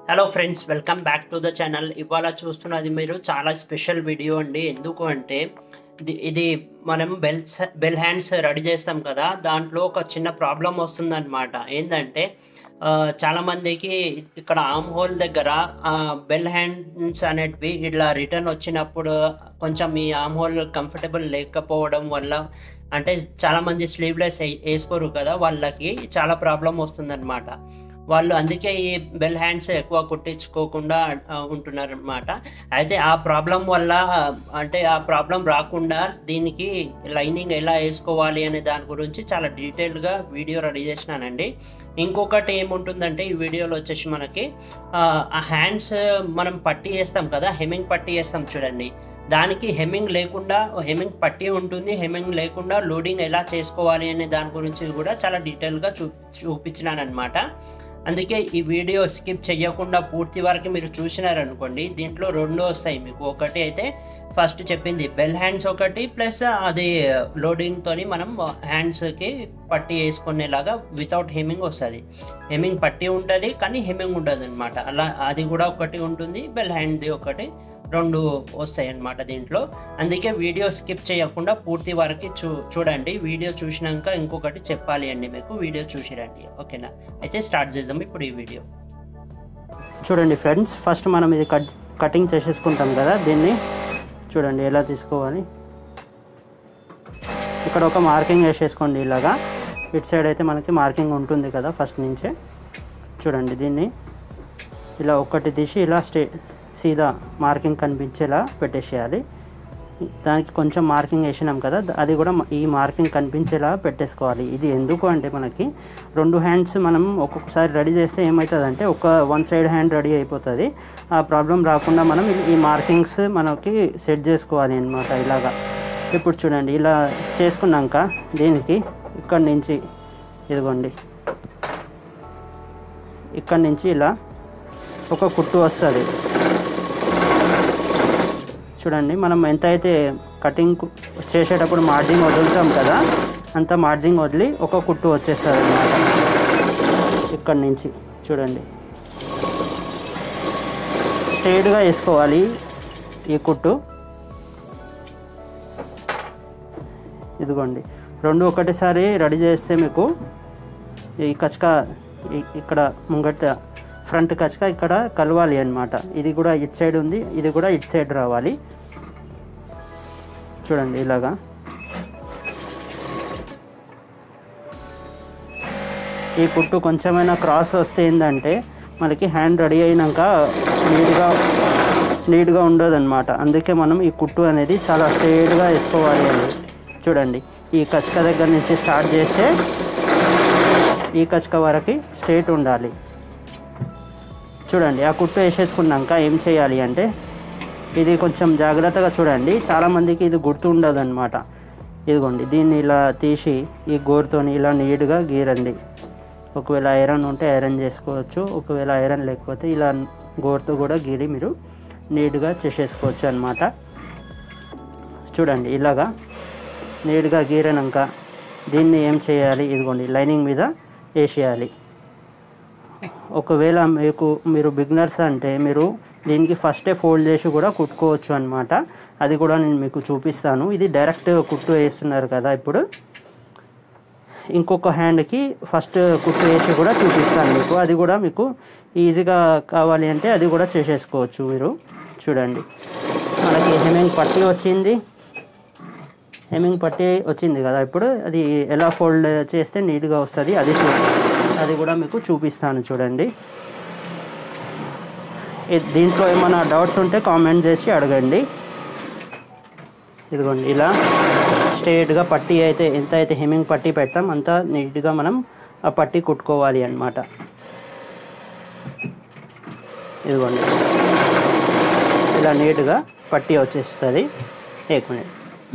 hello friends welcome back to the channel ఇవాళ చూస్తున్నది మీరు చాలా స్పెషల్ వీడియో అండి ఎందుకు అంటే ఇది- ఇది మనం బెల్స్ బెల్ హ్యాండ్స్ రెడీ చేస్తాం కదా దాంట్లో ఒక చిన్న ప్రాబ్లం వస్తుందన్నమాట ఏంటంటే ఆ, చాలా మందికి ఇక్కడ ఆమ్ హోల్ దగ్గర బెల్ హ్యాండ్స్ అనేటివి ఇట్లా రిటర్న్ వచ్చినప్పుడు కొంచెం ఈ ఆమ్ హోల్ కంఫర్టబుల్ లేకపోవడం వల్ల అంటే చాలా మంది స్లీవ్లెస్ వేసుకోరు కదా వాళ్ళకి చాలా ప్రాబ్లం వస్తుందన్నమాట వాళ్ళు అందుకే ఈ బెల్ హ్యాండ్స్ ఎక్కువ కుట్టించుకోకుండా ఉంటున్నారు అనమాట అయితే ఆ ప్రాబ్లం వల్ల అంటే ఆ ప్రాబ్లం రాకుండా దీనికి లైనింగ్ ఎలా వేసుకోవాలి అనే దాని గురించి చాలా డీటెయిల్గా వీడియో రెడీ చేసినానండి ఇంకొకటి ఏముంటుందంటే ఈ వీడియోలో వచ్చేసి మనకి ఆ, ఆ హ్యాండ్స్ మనం పట్టి వేస్తాం కదా హెమ్మింగ్ పట్టి వేస్తాం చూడండి దానికి హెమ్మింగ్ లేకుండా హెమ్మింగ్ పట్టి ఉంటుంది హెమ్మింగ్ లేకుండా లోడింగ్ ఎలా చేసుకోవాలి అనే దాని గురించి కూడా చాలా డీటెయిల్గా చూ చూపించినాను అనమాట అందుకే ఈ వీడియో స్కిప్ చేయకుండా పూర్తి వరకు మీరు చూసినారనుకోండి దీంట్లో రెండు వస్తాయి మీకు ఒకటి అయితే ఫస్ట్ చెప్పింది బెల్ హ్యాండ్స్ ఒకటి ప్లస్ అది లోడింగ్తోని మనం హ్యాండ్స్కి పట్టి వేసుకునేలాగా వితౌట్ హెమ్మింగ్ వస్తుంది హెమ్మింగ్ పట్టి ఉంటుంది కానీ హెమ్మింగ్ ఉండదు అనమాట అలా అది కూడా ఒకటి ఉంటుంది బెల్ హ్యాండ్ది ఒకటి రెండు వస్తాయి అన్నమాట దీంట్లో అందుకే వీడియో స్కిప్ చేయకుండా పూర్తి వరకు చూ చూడండి వీడియో చూసినాక ఇంకొకటి చెప్పాలి అండి మీకు వీడియో చూసిరండి ఓకేనా అయితే స్టార్ట్ చేద్దాం ఇప్పుడు ఈ వీడియో చూడండి ఫ్రెండ్స్ ఫస్ట్ మనం ఇది కట్ కటింగ్ చేసేసుకుంటాం కదా దీన్ని చూడండి ఎలా తీసుకోవాలి ఇక్కడ ఒక మార్కింగ్ వేసేసుకోండి ఇలాగా ఇటు సైడ్ అయితే మనకి మార్కింగ్ ఉంటుంది కదా ఫస్ట్ నుంచే చూడండి దీన్ని ఇలా ఒక్కటి తీసి ఇలా స్టే సీదా మార్కింగ్ కనిపించేలా పెట్టేసేయాలి దానికి కొంచెం మార్కింగ్ వేసినాం కదా అది కూడా ఈ మార్కింగ్ కనిపించేలా పెట్టేసుకోవాలి ఇది ఎందుకు అంటే మనకి రెండు హ్యాండ్స్ మనం ఒక్కొక్కసారి రెడీ చేస్తే ఏమవుతుందంటే ఒక వన్ సైడ్ హ్యాండ్ రెడీ అయిపోతుంది ఆ ప్రాబ్లం రాకుండా మనం ఈ మార్కింగ్స్ మనకి సెట్ చేసుకోవాలి అనమాట ఇలాగా ఇప్పుడు చూడండి ఇలా చేసుకున్నాక దీనికి ఇక్కడి నుంచి ఇదిగోండి ఇక్కడి నుంచి ఇలా ఒక కుట్టు వస్తుంది చూడండి మనం ఎంత అయితే కటింగ్ చేసేటప్పుడు మార్జింగ్ వదులుతాం కదా అంత మార్జింగ్ వదిలి ఒక కుట్టు వచ్చేస్తుంది అనమాట ఇక్కడి నుంచి చూడండి స్ట్రైట్గా వేసుకోవాలి ఈ కుట్టు ఇదిగోండి రెండు ఒకటిసారి రెడీ చేస్తే మీకు ఈ కచక ఇ- ఇక్కడ ముంగట ఫ్రంట్ కచక ఇక్కడ కలవాలి అన్నమాట ఇది కూడా ఇటు సైడ్ ఉంది ఇది కూడా ఇటు సైడ్ రావాలి చూడండి ఇలాగా ఈ కుట్టు కొంచెమైనా క్రాస్ వస్తే ఏంటంటే మనకి హ్యాండ్ రెడీ అయినాక నీట్గా నీట్గా ఉండదు అనమాట అందుకే మనం ఈ కుట్టు అనేది చాలా స్ట్రైట్గా వేసుకోవాలి అండి చూడండి ఈ కచక దగ్గర నుంచి స్టార్ట్ చేస్తే ఈ కచక వరకు స్ట్రైట్ ఉండాలి చూడండి ఆ కుట్టు వేసేసుకున్నాక ఏం చేయాలి అంటే ఇది కొంచెం జాగ్రత్తగా చూడండి చాలామందికి ఇది గుర్తు ఉండదు అనమాట ఇదిగోండి దీన్ని ఇలా తీసి ఈ గోరుతోని ఇలా నీట్గా గీరండి ఒకవేళ ఐరన్ ఉంటే ఐరన్ చేసుకోవచ్చు ఒకవేళ ఐరన్ లేకపోతే ఇలా గోరుతో కూడా గీరి మీరు నీట్గా చేసేసుకోవచ్చు అనమాట చూడండి ఇలాగా నీట్గా గీరినాక దీన్ని ఏం చేయాలి ఇదిగోండి లైనింగ్ మీద వేసేయాలి ఒకవేళ మీకు మీరు బిగినర్స్ అంటే మీరు దీనికి ఫస్టే ఫోల్డ్ చేసి కూడా కుట్టుకోవచ్చు అనమాట అది కూడా నేను మీకు చూపిస్తాను ఇది డైరెక్ట్ కుట్టు వేస్తున్నారు కదా ఇప్పుడు ఇంకొక హ్యాండ్కి ఫస్ట్ కుట్టు వేసి కూడా చూపిస్తాను మీకు అది కూడా మీకు ఈజీగా కావాలి అంటే అది కూడా చేసేసుకోవచ్చు మీరు చూడండి మనకి హెమింగ్ పట్టి వచ్చింది హెమింగ్ పట్టి వచ్చింది కదా ఇప్పుడు అది ఎలా ఫోల్డ్ చేస్తే నీట్గా వస్తుంది అది చూ అది కూడా మీకు చూపిస్తాను చూడండి ఇ- దీంట్లో ఏమైనా డౌట్స్ ఉంటే కామెంట్ చేసి అడగండి ఇదిగోండి ఇలా స్ట్రైట్గా పట్టి అయితే ఎంత అయితే హెమ్మింగ్ పట్టి పెడతాం అంత నీట్గా మనం ఆ పట్టి కుట్టుకోవాలి అన్నమాట ఇదిగోండి ఇలా నీట్గా పట్టి వచ్చేస్తుంది ఏక్ మినిట్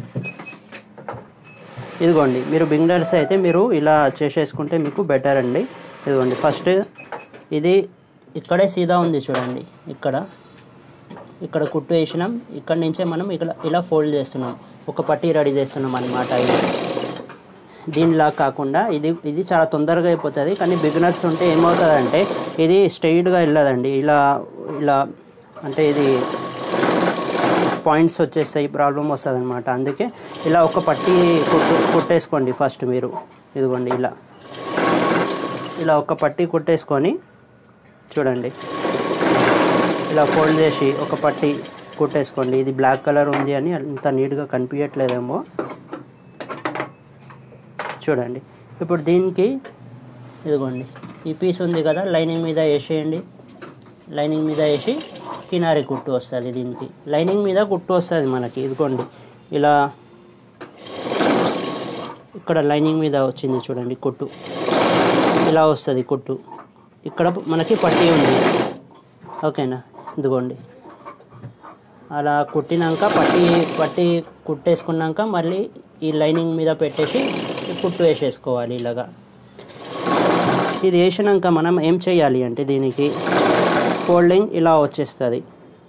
ఇదిగోండి మీరు బిగినర్స్ అయితే మీరు ఇలా చేసేసుకుంటే మీకు బెటర్ అండి ఇదిగోండి ఫస్ట్ ఇది ఇక్కడే సీదా ఉంది చూడండి ఇక్కడ ఇక్కడ కుట్టు వేసినాం ఇక్కడ నుంచే మనం ఇక్కడ ఇలా ఫోల్డ్ చేస్తున్నాం ఒక పట్టీ రెడీ చేస్తున్నాం అనమాట ఇది దీనిలా కాకుండా ఇది ఇది చాలా తొందరగా అయిపోతుంది కానీ బిగినర్స్ ఉంటే ఏమవుతుందంటే ఇది స్ట్రైట్గా వెళ్ళదండి ఇలా ఇలా అంటే ఇది పాయింట్స్ వచ్చేస్తాయి ప్రాబ్లం వస్తుంది అనమాట అందుకే ఇలా ఒక పట్టి కుట్టు కుట్టేసుకోండి ఫస్ట్ మీరు ఇదిగోండి ఇలా ఇలా ఒక పట్టి కుట్టేసుకొని చూడండి ఇలా ఫోల్డ్ చేసి ఒక పట్టి కుట్టేసుకోండి ఇది బ్లాక్ కలర్ ఉంది అని అంత నీట్గా కనిపించట్లేదేమో చూడండి ఇప్పుడు దీనికి ఇదిగోండి ఈ పీస్ ఉంది కదా లైనింగ్ మీద వేసేయండి లైనింగ్ మీద వేసి కినారి కుట్టు వస్తుంది దీనికి లైనింగ్ మీద కుట్టు వస్తుంది మనకి ఇదిగోండి ఇలా ఇక్కడ లైనింగ్ మీద వచ్చింది చూడండి కుట్టు ఇలా వస్తుంది కుట్టు ఇక్కడ మనకి పట్టీ ఉంది ఓకేనా ఇదిగోండి అలా కుట్టినాక పట్టి పట్టి కుట్టేసుకున్నాక మళ్ళీ ఈ లైనింగ్ మీద పెట్టేసి ఈ కుట్టు వేసేసుకోవాలి ఇలాగా ఇది వేసినాక మనం ఏం చేయాలి అంటే దీనికి ఫోల్డింగ్ ఇలా వచ్చేస్తుంది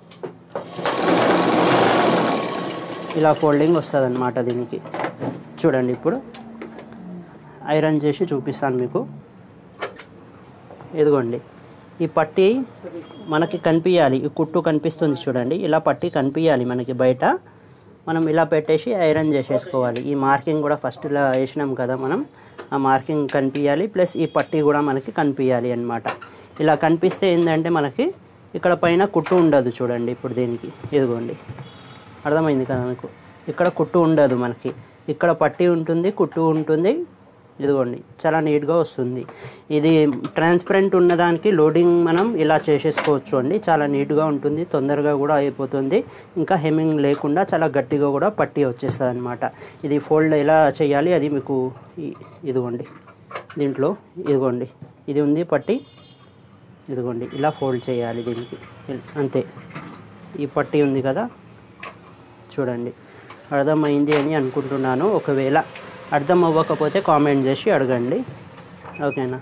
ఇలా ఫోల్డింగ్ వస్తుంది అనమాట దీనికి చూడండి ఇప్పుడు ఐరన్ చేసి చూపిస్తాను మీకు ఇదిగోండి ఈ పట్టి మనకి కనిపించాలి ఈ కుట్టు కనిపిస్తుంది చూడండి ఇలా పట్టి కనిపించాలి మనకి బయట మనం ఇలా పెట్టేసి ఐరన్ చేసేసుకోవాలి ఈ మార్కింగ్ కూడా ఫస్ట్ ఇలా వేసినాం కదా మనం ఆ మార్కింగ్ కనిపించాలి ప్లస్ ఈ పట్టి కూడా మనకి కనిపించాలి అన్నమాట ఇలా కనిపిస్తే ఏంటంటే మనకి ఇక్కడ పైన కుట్టు ఉండదు చూడండి ఇప్పుడు దీనికి ఇదిగోండి అర్థమైంది కదా మీకు ఇక్కడ కుట్టు ఉండదు మనకి ఇక్కడ పట్టి ఉంటుంది కుట్టు ఉంటుంది ఇదిగోండి చాలా నీట్గా వస్తుంది ఇది ట్రాన్స్పరెంట్ ఉన్నదానికి లోడింగ్ మనం ఇలా చేసేసుకోవచ్చు అండి చాలా నీట్గా ఉంటుంది తొందరగా కూడా అయిపోతుంది ఇంకా హెమ్మింగ్ లేకుండా చాలా గట్టిగా కూడా పట్టి వచ్చేస్తుంది అనమాట ఇది ఫోల్డ్ ఎలా చేయాలి అది మీకు ఈ- ఇదిగోండి దీంట్లో ఇదిగోండి ఇది ఉంది పట్టి ఇదిగోండి ఇలా ఫోల్డ్ చేయాలి దీనికి ఇల్- అంతే ఈ పట్టి ఉంది కదా చూడండి అర్థమైంది అని అనుకుంటున్నాను ఒకవేళ అర్థం అవ్వకపోతే కామెంట్ చేసి అడగండి ఓకేనా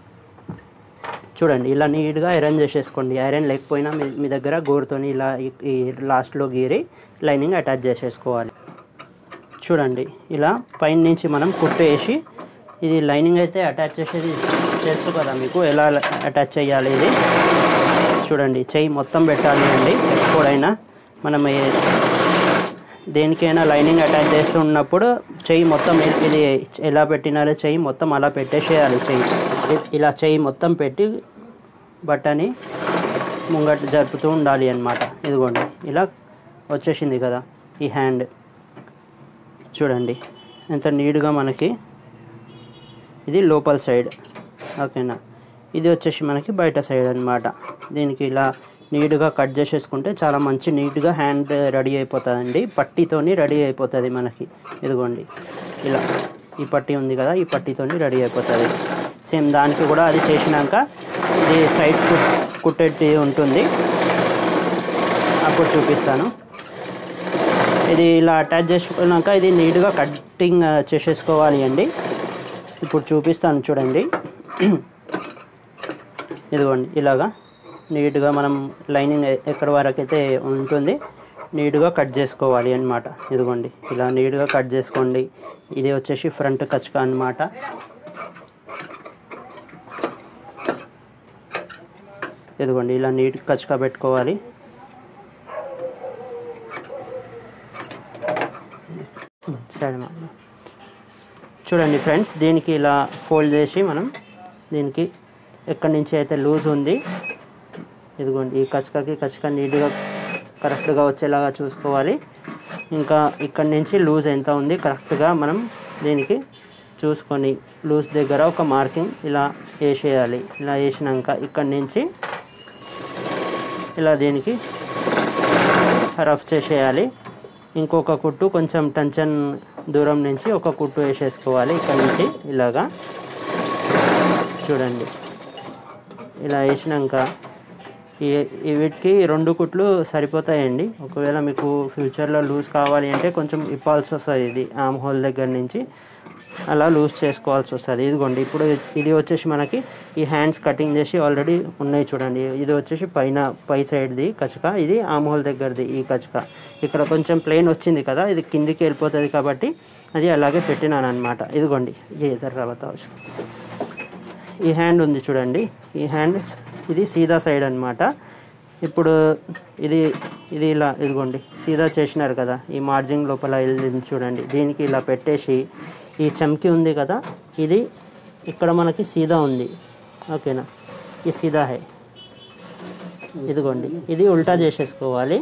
చూడండి ఇలా నీట్గా ఐరన్ చేసేసుకోండి ఐరన్ లేకపోయినా మీ మీ దగ్గర గోరుతోని ఇలా ఈ- ఈ లాస్ట్లో గీరి లైనింగ్ అటాచ్ చేసేసుకోవాలి చూడండి ఇలా పైన నుంచి మనం కుట్టు వేసి ఇది లైనింగ్ అయితే అటాచ్ చేసేది తెలుసు కదా మీకు ఎలా అటాచ్ చేయాలి ఇది చూడండి చెయ్యి మొత్తం పెట్టాలి అండి ఎప్పుడైనా మనం ఏ- దేనికైనా లైనింగ్ అటాచ్ చేస్తూ ఉన్నప్పుడు చెయ్యి మొత్తం ఇ- ఇది ఎలా పెట్టినారో చెయ్యి మొత్తం అలా పెట్టేసేయాలి చెయ్యి ఇ- ఇలా చెయ్యి మొత్తం పెట్టి బట్టని ముంగట జరుపుతూ ఉండాలి అన్నమాట ఇదిగోండి ఇలా వచ్చేసింది కదా ఈ హ్యాండ్ చూడండి ఎంత నీట్గా మనకి ఇది లోపల సైడ్ ఓకేనా ఇది వచ్చేసి మనకి బయట సైడ్ అన్నమాట దీనికి ఇలా నీట్గా కట్ చేసేసుకుంటే చాలా మంచి నీట్గా హ్యాండ్ రెడీ అయిపోతుందండి పట్టీతోని రెడీ అయిపోతుంది మనకి ఇదిగోండి ఇలా ఈ పట్టీ ఉంది కదా ఈ పట్టీతోని రెడీ అయిపోతుంది సేమ్ దానికి కూడా అది చేసినాక ఇది సైడ్స్ కుట్టేటి ఉంటుంది అప్పుడు చూపిస్తాను ఇది ఇలా అటాచ్ చేసుకున్నాక ఇది నీట్గా కటింగ్ ఆ, చేసేసుకోవాలి అండి ఇప్పుడు చూపిస్తాను చూడండి ఇదిగోండి ఇలాగా నీట్గా మనం లైనింగ్ ఎ- ఎక్కడి వరకు అయితే ఉంటుంది నీట్గా కట్ చేసుకోవాలి అన్నమాట ఇదిగోండి ఇలా నీట్గా కట్ చేసుకోండి ఇది వచ్చేసి ఫ్రంట్ కచ్క అన్నమాట ఇదిగోండి ఇలా నీట్ కచ్కా పెట్టుకోవాలి సరే మా చూడండి ఫ్రెండ్స్ దీనికి ఇలా ఫోల్డ్ చేసి మనం దీనికి ఎక్కడి నుంచి అయితే లూజ్ ఉంది ఇదిగోండి ఈ కచకకి కచక నీట్గా కరెక్ట్గా వచ్చేలాగా చూసుకోవాలి ఇంకా ఇక్కడి నుంచి లూజ్ ఎంత ఉంది కరెక్ట్గా మనం దీనికి చూసుకొని లూజ్ దగ్గర ఒక మార్కింగ్ ఇలా వేసేయాలి ఇలా వేసినాక ఇక్కడి నుంచి ఇలా దీనికి రఫ్ చేసేయాలి ఇంకొక కుట్టు కొంచెం టెన్షన్ దూరం నుంచి ఒక కుట్టు వేసేసుకోవాలి ఇక్కడ నుంచి ఇలాగా చూడండి ఇలా వేసినాక ఈ ఈ వీటికి రెండు కుట్లు సరిపోతాయండి ఒకవేళ మీకు ఫ్యూచర్లో లూజ్ కావాలి అంటే కొంచెం ఇప్పాల్సి వస్తుంది ఇది ఆమ్ హోల్ దగ్గర నుంచి అలా లూజ్ చేసుకోవాల్సి వస్తుంది ఇదిగోండి ఇప్పుడు ఇది వచ్చేసి మనకి ఈ హ్యాండ్స్ కటింగ్ చేసి ఆల్రెడీ ఉన్నాయి చూడండి ఇది వచ్చేసి పైన పై సైడ్ది కచక ఇది ఆమ్ హోల్ దగ్గరది ఈ కచక ఇక్కడ కొంచెం ప్లేన్ వచ్చింది కదా ఇది కిందికి వెళ్ళిపోతుంది కాబట్టి అది అలాగే పెట్టినాను అనమాట ఇదిగోండి ये इधर रहा बताओ ఈ హ్యాండ్ ఉంది చూడండి ఈ హ్యాండ్ ఇది సీదా సైడ్ అన్నమాట ఇప్పుడు ఇది ఇది ఇలా ఇదిగోండి సీదా చేసినారు కదా ఈ మార్జింగ్ లోపల వెళ్ళింది చూడండి దీనికి ఇలా పెట్టేసి ఈ చమ్కి ఉంది కదా ఇది ఇక్కడ మనకి సీదా ఉంది ఓకేనా ఈ సీదా హై ఇదిగోండి ఇది ఉల్టా చేసేసుకోవాలి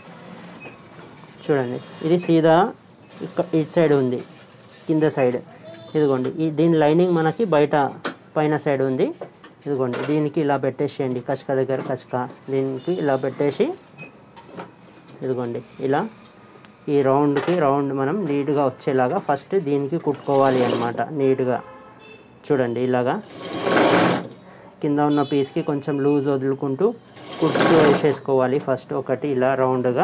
చూడండి ఇది సీదా ఇక్కడ ఇటు సైడ్ ఉంది కింద సైడ్ ఇదిగోండి ఈ దీని లైనింగ్ మనకి బయట పైన సైడ్ ఉంది ఇదిగోండి దీనికి ఇలా పెట్టేసేయండి కచక దగ్గర కచక దీనికి ఇలా పెట్టేసి ఇదిగోండి ఇలా ఈ రౌండ్కి రౌండ్ మనం నీట్గా వచ్చేలాగా ఫస్ట్ దీనికి కుట్టుకోవాలి అనమాట నీట్గా చూడండి ఇలాగా కింద ఉన్న పీస్కి కొంచెం లూజ్ వదులుకుంటూ కుట్టు వేసేసుకోవాలి ఫస్ట్ ఒకటి ఇలా రౌండ్గా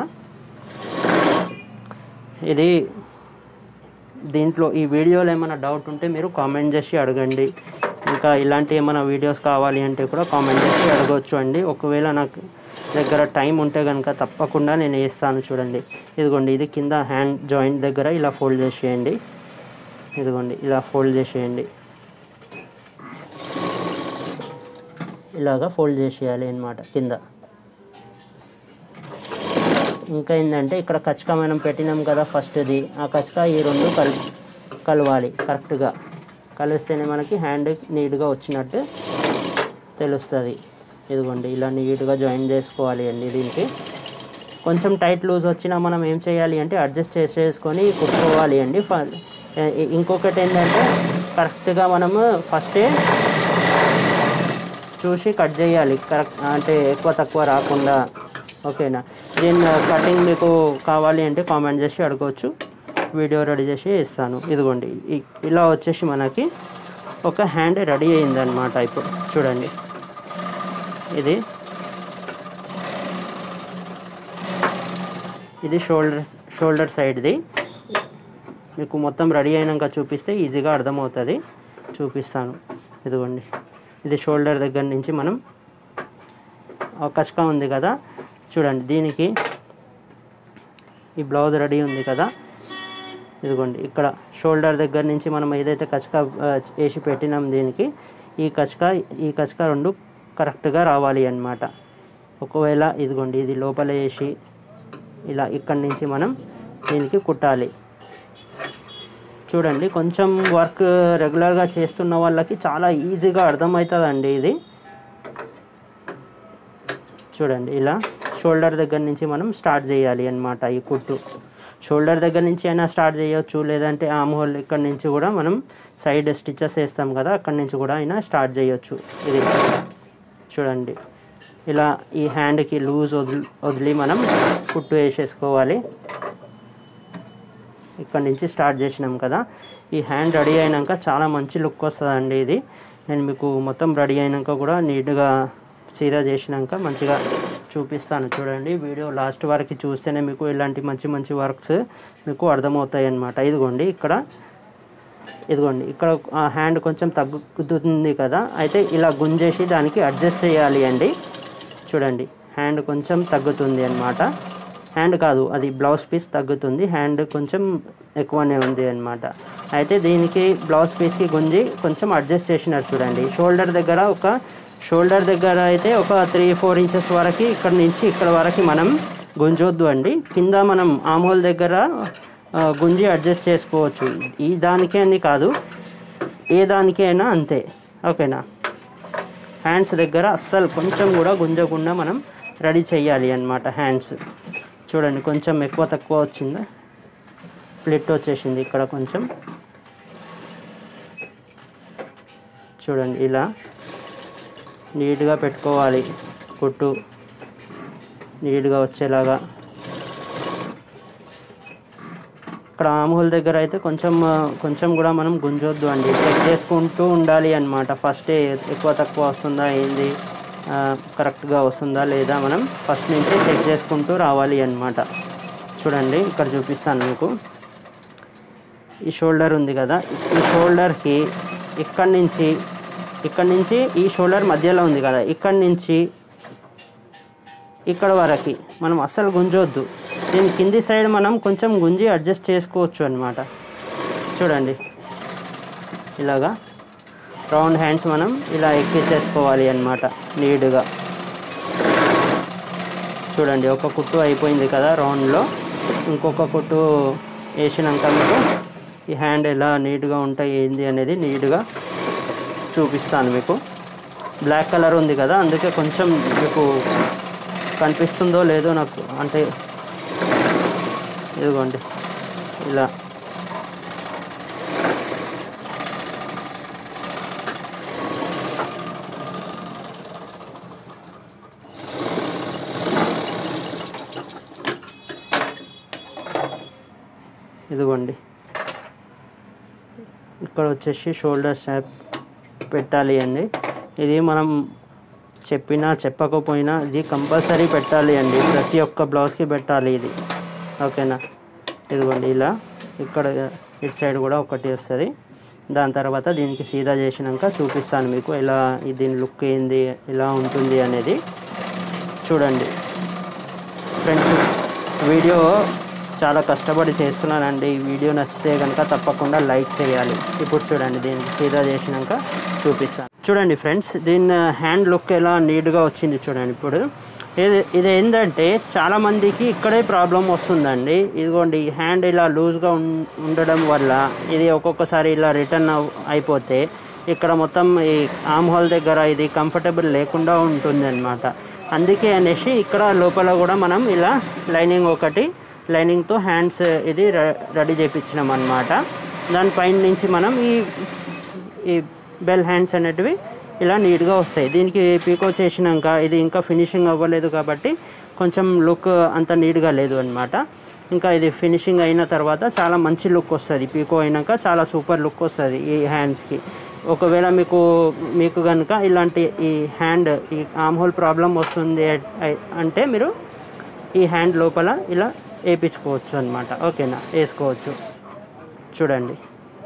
ఇది దీంట్లో ఈ వీడియోలో ఏమైనా డౌట్ ఉంటే మీరు కామెంట్ చేసి అడగండి ఇంకా ఇలాంటి ఏమైనా వీడియోస్ కావాలి అంటే కూడా కామెంట్ చేసి అడగవచ్చు అండి ఒకవేళ నాకు దగ్గర టైం ఉంటే కనుక తప్పకుండా నేను వేస్తాను చూడండి ఇదిగోండి ఇది కింద హ్యాండ్ జాయింట్ దగ్గర ఇలా ఫోల్డ్ చేసేయండి ఇదిగోండి ఇలా ఫోల్డ్ చేసేయండి ఇలాగా ఫోల్డ్ చేసేయాలి అన్నమాట కింద ఇంకా ఏంటంటే ఇక్కడ కచక మనం పెట్టినాం కదా ఫస్ట్ది ఆ కచక ఈ రెండు కల్ కలవాలి కరెక్ట్గా కలిస్తేనే మనకి హ్యాండ్ నీట్గా వచ్చినట్టు తెలుస్తుంది ఇదిగోండి ఇలా నీట్గా జాయిన్ చేసుకోవాలి అండి దీనికి కొంచెం టైట్ లూజ్ వచ్చినా మనం ఏం చేయాలి అంటే అడ్జస్ట్ చేసేసుకొని కుట్టుకోవాలి అండి ఫ- ఇ- ఇంకొకటి ఏంటంటే కరెక్ట్గా మనము ఫస్టే చూసి కట్ చేయాలి కరెక్ట్ అంటే ఎక్కువ తక్కువ రాకుండా ఓకేనా దీని కటింగ్ మీకు కావాలి అంటే కామెంట్ చేసి అడగవచ్చు వీడియో రెడీ చేసి ఇస్తాను ఇదిగోండి ఇ- ఇలా వచ్చేసి మనకి ఒక హ్యాండ్ రెడీ అయిందనమాట ఇప్పుడు చూడండి ఇది ఇది షోల్డర్ షోల్డర్ సైడ్ది మీకు మొత్తం రెడీ అయినాక చూపిస్తే ఈజీగా అర్థమవుతుంది చూపిస్తాను ఇదిగోండి ఇది షోల్డర్ దగ్గర నుంచి మనం ఆ కచక ఉంది కదా చూడండి దీనికి ఈ బ్లౌజ్ రెడీ ఉంది కదా ఇదిగోండి ఇక్కడ షోల్డర్ దగ్గర నుంచి మనం ఏదైతే కచక ఆ, వేసి పెట్టినాం దీనికి ఈ కచక ఈ కచక రెండు కరెక్ట్గా రావాలి అన్నమాట ఒకవేళ ఇదిగోండి ఇది లోపల వేసి ఇలా ఇక్కడి నుంచి మనం దీనికి కుట్టాలి చూడండి కొంచెం వర్క్ రెగ్యులర్గా చేస్తున్న వాళ్ళకి చాలా ఈజీగా అర్థమవుతుందండి ఇది చూడండి ఇలా షోల్డర్ దగ్గర నుంచి మనం స్టార్ట్ చేయాలి అన్నమాట ఈ కుట్టు షోల్డర్ దగ్గర నుంచి అయినా స్టార్ట్ చేయొచ్చు లేదంటే ఆమ్ హోల్ ఇక్కడ నుంచి కూడా మనం సైడ్ స్టిచెస్ వేస్తాం కదా అక్కడి నుంచి కూడా అయినా స్టార్ట్ చేయొచ్చు ఇది చూడండి ఇలా ఈ హ్యాండ్కి లూజ్ వదిలి వదిలి మనం కుట్టు వేసేసుకోవాలి ఇక్కడ నుంచి స్టార్ట్ చేసినాం కదా ఈ హ్యాండ్ రెడీ అయినాక చాలా మంచి లుక్ వస్తుందండి ఇది నేను మీకు మొత్తం రెడీ అయినాక కూడా నీట్గా సీదా చేసినాక మంచిగా చూపిస్తాను చూడండి వీడియో లాస్ట్ వరకు చూస్తేనే మీకు ఇలాంటి మంచి మంచి వర్క్స్ మీకు అర్థమవుతాయి అన్నమాట ఇదిగోండి ఇక్కడ ఇదిగోండి ఇక్కడ ఆ హ్యాండ్ కొంచెం తగ్గుతుంది కదా అయితే ఇలా గుంజేసి దానికి అడ్జస్ట్ చేయాలి అండి చూడండి హ్యాండ్ కొంచెం తగ్గుతుంది అన్నమాట హ్యాండ్ కాదు అది బ్లౌజ్ పీస్ తగ్గుతుంది హ్యాండ్ కొంచెం ఎక్కువనే ఉంది అన్నమాట అయితే దీనికి బ్లౌజ్ పీస్కి గుంజి కొంచెం అడ్జస్ట్ చేసినారు చూడండి షోల్డర్ దగ్గర ఒక షోల్డర్ దగ్గర అయితే ఒక త్రీ ఫోర్ ఇంచెస్ వరకు ఇక్కడ నుంచి ఇక్కడ వరకు మనం గుంజొద్దు అండి కింద మనం ఆమోల్ దగ్గర ఆ, గుంజి అడ్జస్ట్ చేసుకోవచ్చు ఈ దానికే అని కాదు ఏ దానికైనా అంతే ఓకేనా హ్యాండ్స్ దగ్గర అస్సలు కొంచెం కూడా గుంజకుండా మనం రెడీ చేయాలి అన్నమాట హ్యాండ్స్ చూడండి కొంచెం ఎక్కువ తక్కువ వచ్చిందా ప్లిట్ వచ్చేసింది ఇక్కడ కొంచెం చూడండి ఇలా నీట్గా పెట్టుకోవాలి కుట్టు నీట్గా వచ్చేలాగా ఇక్కడ ఆమూల్ దగ్గర అయితే కొంచెం ఆ, కొంచెం కూడా మనం గుంజొద్దు అండి చెక్ చేసుకుంటూ ఉండాలి అనమాట ఫస్ట్ ఎక్కువ తక్కువ వస్తుందా ఏంది ఆ, కరెక్ట్గా వస్తుందా లేదా మనం ఫస్ట్ నుంచే చెక్ చేసుకుంటూ రావాలి అన్నమాట చూడండి ఇక్కడ చూపిస్తాను మీకు ఈ షోల్డర్ ఉంది కదా ఈ షోల్డర్కి ఇక్కడి నుంచి ఇక్కడి నుంచి ఈ షోల్డర్ మధ్యలో ఉంది కదా ఇక్కడి నుంచి ఇక్కడ వరకు మనం అస్సలు గుంజొద్దు దీని కింది సైడ్ మనం కొంచెం గుంజి అడ్జస్ట్ చేసుకోవచ్చు అనమాట చూడండి ఇలాగా రౌండ్ హ్యాండ్స్ మనం ఇలా ఎక్కించేసుకోవాలి అన్నమాట నీట్గా చూడండి ఒక కుట్టు అయిపోయింది కదా రౌండ్లో ఇంకొక కుట్టు వేసినాక మీకు ఈ హ్యాండ్ ఎలా నీట్గా ఉంటాయి ఏంది అనేది నీట్గా చూపిస్తాను మీకు బ్లాక్ కలర్ ఉంది కదా అందుకే కొంచెం మీకు కనిపిస్తుందో లేదో నాకు అంటే ఇదిగోండి ఇలా ఇదిగోండి ఇక్కడ వచ్చేసి షోల్డర్ స్ట్రాప్ పెట్టాలి అండి ఇది మనం చెప్పినా చెప్పకపోయినా ఇది కంపల్సరీ పెట్టాలి అండి ప్రతి ఒక్క బ్లౌజ్కి పెట్టాలి ఇది ఓకేనా ఇదిగోండి ఇలా ఇక్కడ ఇటు సైడ్ కూడా ఒకటి వస్తుంది దాని తర్వాత దీనికి సీదా చేసినాక చూపిస్తాను మీకు ఎలా ఈ దీని లుక్ ఏంది ఎలా ఉంటుంది అనేది చూడండి ఫ్రెండ్స్ వీడియో చాలా కష్టపడి చేస్తున్నానండి ఈ వీడియో నచ్చితే కనుక తప్పకుండా లైక్ చేయాలి ఇప్పుడు చూడండి దీనికి సీదా చేసినాక చూపిస్తాను చూడండి ఫ్రెండ్స్ దీని హ్యాండ్ లుక్ ఎలా నీట్గా వచ్చింది చూడండి ఇప్పుడు ఇది ఇది ఏంటంటే చాలామందికి ఇక్కడే ప్రాబ్లం వస్తుందండి ఇదిగోండి ఈ హ్యాండ్ ఇలా లూజ్గా ఉం- ఉండడం వల్ల ఇది ఒక్కొక్కసారి ఇలా రిటర్న్ అవ్- అయిపోతే ఇక్కడ మొత్తం ఈ ఆమ్ హోల్ దగ్గర ఇది కంఫర్టబుల్ లేకుండా ఉంటుంది అనమాట అందుకే అనేసి ఇక్కడ లోపల కూడా మనం ఇలా లైనింగ్ ఒకటి లైనింగ్తో హ్యాండ్స్ ఇది రె- రెడీ చేయించినాం అనమాట దానిపైన నుంచి మనం ఈ ఈ బెల్ హ్యాండ్స్ అనేటివి ఇలా నీట్గా వస్తాయి దీనికి పీకో చేసినాక ఇది ఇంకా ఫినిషింగ్ అవ్వలేదు కాబట్టి కొంచెం లుక్ అంత నీట్గా లేదు అనమాట ఇంకా ఇది ఫినిషింగ్ అయిన తర్వాత చాలా మంచి లుక్ వస్తుంది పీకో అయినాక చాలా సూపర్ లుక్ వస్తుంది ఈ హ్యాండ్స్కి ఒకవేళ మీకు మీకు కనుక ఇలాంటి ఈ హ్యాండ్ ఈ ఆమ్ హోల్ ప్రాబ్లం వస్తుంది అ- అంటే మీరు ఈ హ్యాండ్ లోపల ఇలా వేయించుకోవచ్చు అనమాట ఓకేనా వేసుకోవచ్చు చూడండి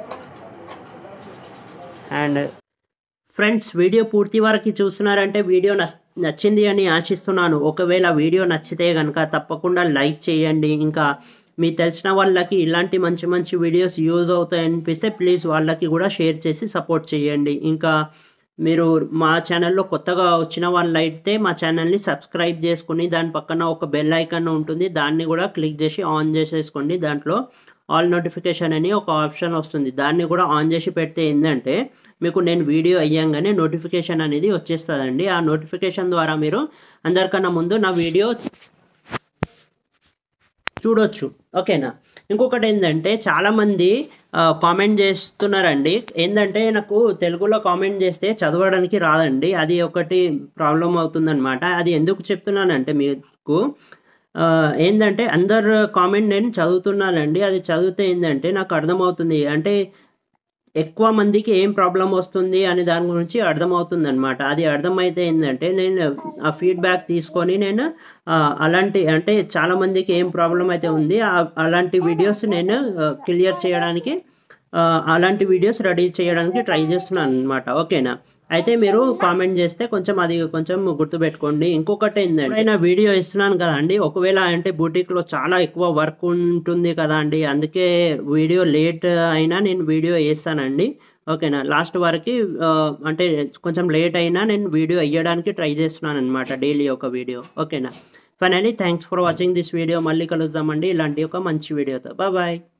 అండ్ ఫ్రెండ్స్ వీడియో పూర్తి వరకు చూస్తున్నారంటే వీడియో నచ్- నచ్చింది అని ఆశిస్తున్నాను ఒకవేళ వీడియో నచ్చితే కనుక తప్పకుండా లైక్ చేయండి ఇంకా మీ తెలిసిన వాళ్ళకి ఇలాంటి మంచి మంచి వీడియోస్ యూజ్ అవుతాయి అనిపిస్తే ప్లీజ్ వాళ్ళకి కూడా షేర్ చేసి సపోర్ట్ చేయండి ఇంకా మీరు మా ఛానల్లో కొత్తగా వచ్చిన వాళ్ళైతే మా ఛానల్ని సబ్స్క్రైబ్ చేసుకుని దాని పక్కన ఒక బెల్ ఐకాన్ ఉంటుంది దాన్ని కూడా క్లిక్ చేసి ఆన్ చేసేసుకోండి దాంట్లో ఆల్ నోటిఫికేషన్ అని ఒక ఆప్షన్ వస్తుంది దాన్ని కూడా ఆన్ చేసి పెడితే ఏంటంటే మీకు నేను వీడియో అయ్యాంగానే నోటిఫికేషన్ అనేది వచ్చేస్తుందండి ఆ నోటిఫికేషన్ ద్వారా మీరు అందరికన్నా ముందు నా వీడియో చూడొచ్చు ఓకేనా ఇంకొకటి ఏంటంటే చాలామంది కామెంట్ చేస్తున్నారండి ఏంటంటే నాకు తెలుగులో కామెంట్ చేస్తే చదవడానికి రాదండి అది ఒకటి ప్రాబ్లం అవుతుందన్నమాట అది ఎందుకు చెప్తున్నానంటే మీకు ఆ, ఏంటంటే అందరు కామెంట్ నేను చదువుతున్నానండి అది చదివితే ఏంటంటే నాకు అర్థమవుతుంది అంటే ఎక్కువ మందికి ఏం ప్రాబ్లం వస్తుంది అనే దాని గురించి అర్థమవుతుంది అనమాట అది అర్థమైతే ఏంటంటే నేను ఆ ఫీడ్బ్యాక్ తీసుకొని నేను ఆ, అలాంటి అంటే చాలా మందికి ఏం ప్రాబ్లం అయితే ఉంది ఆ- అలాంటి వీడియోస్ నేను క్లియర్ చేయడానికి ఆ, అలాంటి వీడియోస్ రెడీ చేయడానికి ట్రై చేస్తున్నాను అనమాట ఓకేనా అయితే మీరు కామెంట్ చేస్తే కొంచెం అది కొంచెం గుర్తుపెట్టుకోండి ఇంకొకటి ఏంటంటే నేను వీడియో ఇస్తున్నాను కదా అండి ఒకవేళ అంటే బూటిక్లో చాలా ఎక్కువ వర్క్ ఉంటుంది కదా అండి అందుకే వీడియో లేట్ అయినా నేను వీడియో వేస్తానండి ఓకేనా లాస్ట్ వరకు ఆ, అంటే కొంచెం లేట్ అయినా నేను వీడియో వేయడానికి ట్రై చేస్తున్నాను అనమాట డైలీ ఒక వీడియో ఓకేనా finally thanks for watching this video మళ్ళీ కలుద్దామండి ఇలాంటి ఒక మంచి వీడియోతో బాయ్